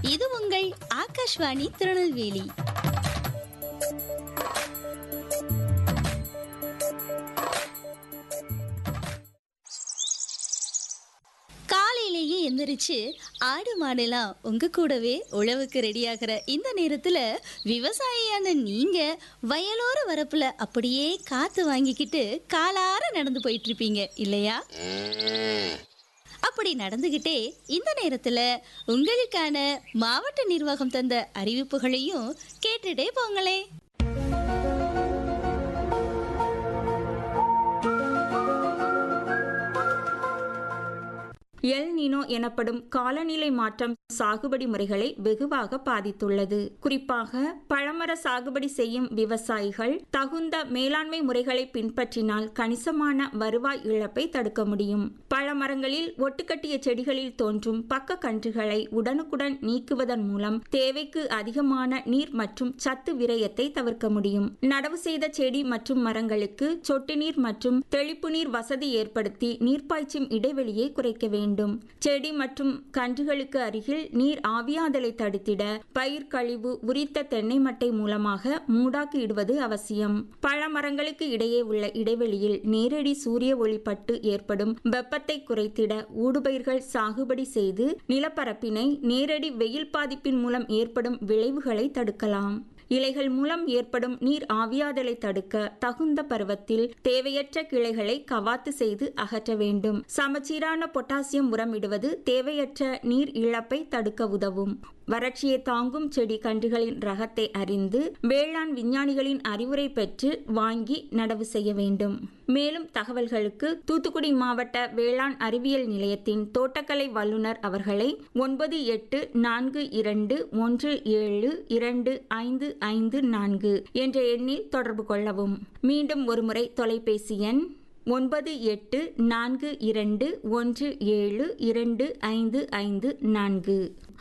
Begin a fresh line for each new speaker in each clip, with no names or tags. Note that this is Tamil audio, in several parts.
இது உங்கள் ஆகாஷ்வாணி திருநெல்வேலி காலையிலேயே எந்திரிச்சு ஆடு மாடெல்லாம் உங்க கூடவே உழவுக்கு ரெடியாகிற இந்த நேரத்துல விவசாயியான நீங்க வயலோர வரப்புல அப்படியே காத்து வாங்கிக்கிட்டு காலார நடந்து போயிட்டு இருப்பீங்க இல்லையா அப்படி நடந்துகிட்டே இந்த நேரத்துல உங்களுக்கான மாவட்ட நிர்வாகம் தந்த அறிவிப்புகளையும் கேட்டுட்டே போங்களே
எல் நினோ எனப்படும் காலநிலை மாற்றம் சாகுபடி முறைகளை வெகுவாக பாதித்துள்ளது குறிப்பாக பழமர சாகுபடி செய்யும் விவசாயிகள் தகுந்த மேலாண்மை முறைகளை பின்பற்றினால் கணிசமான வருவாய் இழப்பை தடுக்க முடியும் பழமரங்களில் ஒட்டுக்கட்டிய செடிகளில் தோன்றும் பக்க கன்றுகளை உடனுக்குடன் நீக்குவதன் மூலம் தேவைக்கு அதிகமான நீர் மற்றும் சத்து விரயத்தை தவிர்க்க முடியும் நடவு செய்த செடி மற்றும் மரங்களுக்கு சொட்டு நீர் மற்றும் தெளிப்பு நீர் வசதி ஏற்படுத்தி நீர்ப்பாய்ச்சும் இடைவெளியை குறைக்க வேண்டும் வேண்டும் செடி மற்றும் கன்றுகளுக்கு அருகில் நீர் ஆவியாதலை தடுத்திட பயிர் கழிவு உரித்த தென்னை மட்டை மூலமாக மூடாக்கி இடுவது அவசியம் பழமரங்களுக்கு இடையே உள்ள இடைவெளியில் நேரடி சூரிய ஒளிப்பட்டு ஏற்படும் வெப்பத்தை குறைத்திட ஊடுபயிர்கள் சாகுபடி செய்து நிலப்பரப்பினை நேரடி வெயில் பாதிப்பின் மூலம் ஏற்படும் விளைவுகளை தடுக்கலாம் இலைகள் மூலம் ஏற்படும் நீர் ஆவியாதலை தடுக்க தகுந்த பருவத்தில் தேவையற்ற கிளைகளை கவாத்து செய்து அகற்ற வேண்டும் சமச்சீரான பொட்டாசியம் உரம் இடுவது தேவையற்ற நீர் இழப்பை தடுக்க உதவும் வறட்சியை தாங்கும் செடி கன்றுகளின் ரகத்தை அறிந்து வேளாண் விஞ்ஞானிகளின் அறிவுரை பெற்று வாங்கி நடவு செய்ய வேண்டும் மேலும் தகவல்களுக்கு தூத்துக்குடி மாவட்ட வேளாண் அறிவியல் நிலையத்தின் தோட்டக்கலை வல்லுநர் அவர்களை ஒன்பது எட்டு நான்கு இரண்டு ஒன்று ஏழு இரண்டு ஐந்து ஐந்து நான்கு என்ற எண்ணில் தொடர்பு கொள்ளவும் மீண்டும் ஒருமுறை தொலைபேசி எண் ஒன்பது எட்டு நான்கு இரண்டு ஒன்று ஏழு இரண்டு ஐந்து ஐந்து நான்கு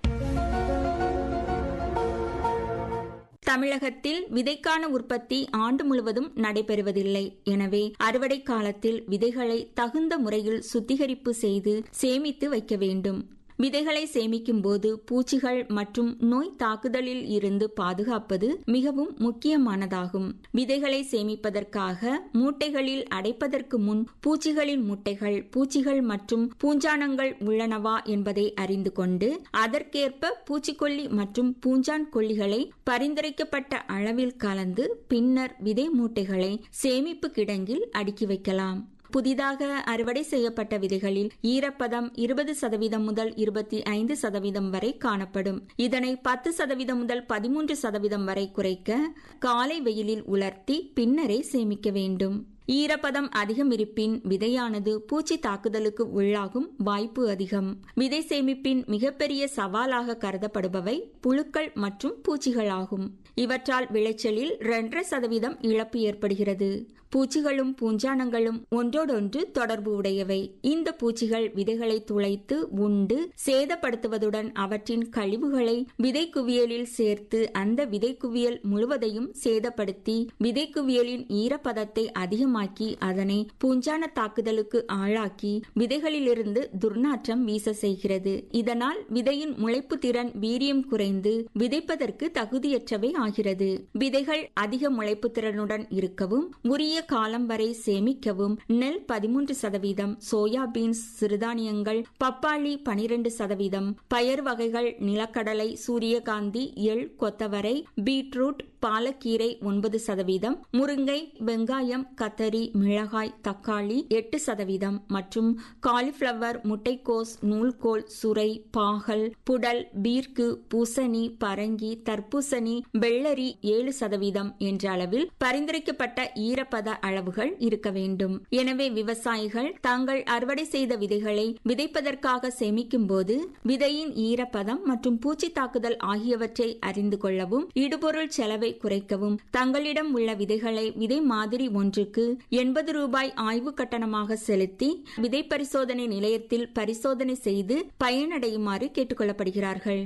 தமிழகத்தில் விதைக்கான உற்பத்தி ஆண்டு முழுவதும் நடைபெறுவதில்லை எனவே அறுவடை காலத்தில் விதைகளை தகுந்த முறையில் சுத்திகரிப்பு செய்து சேமித்து வைக்க வேண்டும் விதைகளை சேமிக்கும் போது பூச்சிகள் மற்றும் நோய் தாக்குதலில் இருந்து பாதுகாப்பது மிகவும் முக்கியமானதாகும் விதைகளை சேமிப்பதற்காக மூட்டைகளில் அடைப்பதற்கு முன் பூச்சிகளின் முட்டைகள் பூச்சிகள் மற்றும் பூஞ்சானங்கள் உள்ளனவா என்பதை அறிந்து கொண்டு அதற்கேற்ப பூச்சிக்கொல்லி மற்றும் பூஞ்சான் கொல்லிகளை பரிந்துரைக்கப்பட்ட அளவில் கலந்து பின்னர் விதை மூட்டைகளை சேமிப்பு கிடங்கில் அடுக்கி வைக்கலாம் புதிதாக அறுவடை செய்யப்பட்ட விதைகளில் ஈரப்பதம் இருபது சதவீதம் முதல் இருபத்தி ஐந்து சதவீதம் வரை காணப்படும் இதனை பத்து சதவீதம் முதல் பதிமூன்று சதவீதம் வரை குறைக்க காலை வெயிலில் உலர்த்தி பின்னரே சேமிக்க வேண்டும் ஈரப்பதம் அதிகம் இருப்பின் விதையானது பூச்சி தாக்குதலுக்கு உள்ளாகும் வாய்ப்பு அதிகம் விதை சேமிப்பின் மிகப்பெரிய சவாலாக கருதப்படுபவை புழுக்கள் மற்றும் பூச்சிகளாகும் இவற்றால் விளைச்சலில் இரண்டரை சதவீதம் இழப்பு ஏற்படுகிறது பூச்சிகளும் பூஞ்சானங்களும் ஒன்றோடொன்று தொடர்பு உடையவை இந்த பூச்சிகள் விதைகளை துளைத்து உண்டு சேதப்படுத்துவதுடன் அவற்றின் கழிவுகளை விதை குவியலில் சேர்த்து அந்த விதை குவியல் முழுவதையும் சேதப்படுத்தி விதை குவியலின் ஈரப்பதத்தை அதிகமாக்கி அதனை பூஞ்சான தாக்குதலுக்கு ஆளாக்கி விதைகளிலிருந்து துர்நாற்றம் வீச செய்கிறது இதனால் விதையின் முளைப்பு திறன் வீரியம் குறைந்து விதைப்பதற்கு தகுதியற்றவை ஆகிறது விதைகள் அதிக முளைப்பு திறனுடன் இருக்கவும் உரிய காலம் வரை சேமிக்கவும் நெல் பதிமூன்று சதவீதம் சோயா பீன்ஸ் சிறுதானியங்கள் பப்பாளி பனிரெண்டு சதவீதம் பயர் வகைகள் நிலக்கடலை சூரியகாந்தி எள் கொத்தவரை பீட்ரூட் பாலக்கீரை ஒன்பது சதவீதம் முருங்கை வெங்காயம் கத்தரி மிளகாய் தக்காளி எட்டு சதவீதம் மற்றும் காலிஃபிளவர் முட்டைக்கோஸ் நூல்கோல் சுரை பாகல் புடல் பீர்க்கு பூசணி பரங்கி தர்பூசணி வெள்ளரி ஏழு சதவீதம் என்ற அளவில் பரிந்துரைக்கப்பட்ட ஈரப்பத அளவுகள் இருக்க வேண்டும் எனவே விவசாயிகள் தாங்கள் அறுவடை செய்த விதைகளை விதைப்பதற்காக சேமிக்கும் போது விதையின் ஈரப்பதம் மற்றும் பூச்சி தாக்குதல் ஆகியவற்றை அறிந்து கொள்ளவும் இடுபொருள் செலவை குறைக்கவும் தங்களிடம் உள்ள விதைகளை விதை மாதிரி ஒன்றுக்கு எண்பது ரூபாய் ஆய்வு கட்டணமாக செலுத்தி விதை பரிசோதனை நிலையத்தில் பரிசோதனை செய்து பயனடையுமாறு கேட்டுக்கொள்ளப்படுகிறார்கள்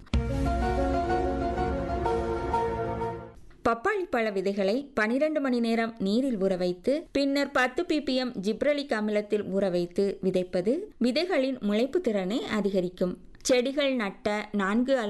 பப்பாளி பழ விதைகளை பனிரெண்டு மணி நேரம் நீரில் ஊற வைத்து பின்னர் பத்து பிபிஎம் ஜிப்ரலிக் அமிலத்தில் ஊற வைத்து விதைப்பது விதைகளின் முளைப்பு திறனை அதிகரிக்கும் செடிகள் நட்ட நான்கு